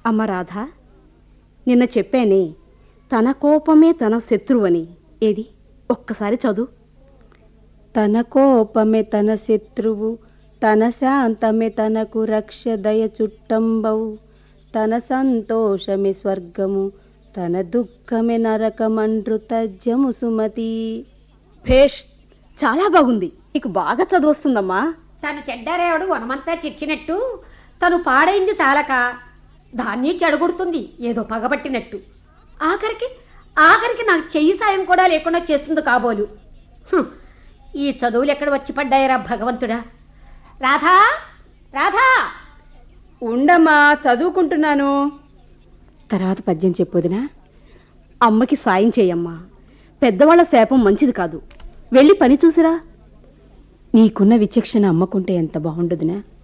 అమ్మ రాధా నిన్న చెప్పానే తన కోపమే తన శత్రువని ఏది ఒక్కసారి చదువు తన కోపమే తన శత్రువు తన శాంతమే తనకు రక్ష దయ చుట్టంబవు తన సంతోషమే స్వర్గము తన దుఃఖమే నరకమండ్రు తజ్జము సుమతి భేష్ చాలా బాగుంది నీకు బాగా చదువొస్తుందమ్మా తను చెడ్డరేవుడు వనమంతా చిచ్చినట్టు తను పాడైంది చాలక దాన్ని చెడగొడుతుంది ఏదో పగబట్టినట్టు ఆఖరికి ఆఖరికి నాకు చెయ్యి సాయం కూడా లేకుండా చేస్తుంది కాబోలు హుం, ఈ చదువులు ఎక్కడ వచ్చి పడ్డాయరా భగవంతుడా రాధా రాధా ఉండమ్మా చదువుకుంటున్నాను తర్వాత పద్యం చెప్పొదినా అమ్మకి సాయం చేయమ్మా పెద్దవాళ్ళ శాపం మంచిది కాదు వెళ్ళి పని చూసిరా నీకున్న విచక్షణ అమ్మకుంటే ఎంత బాగుండదునా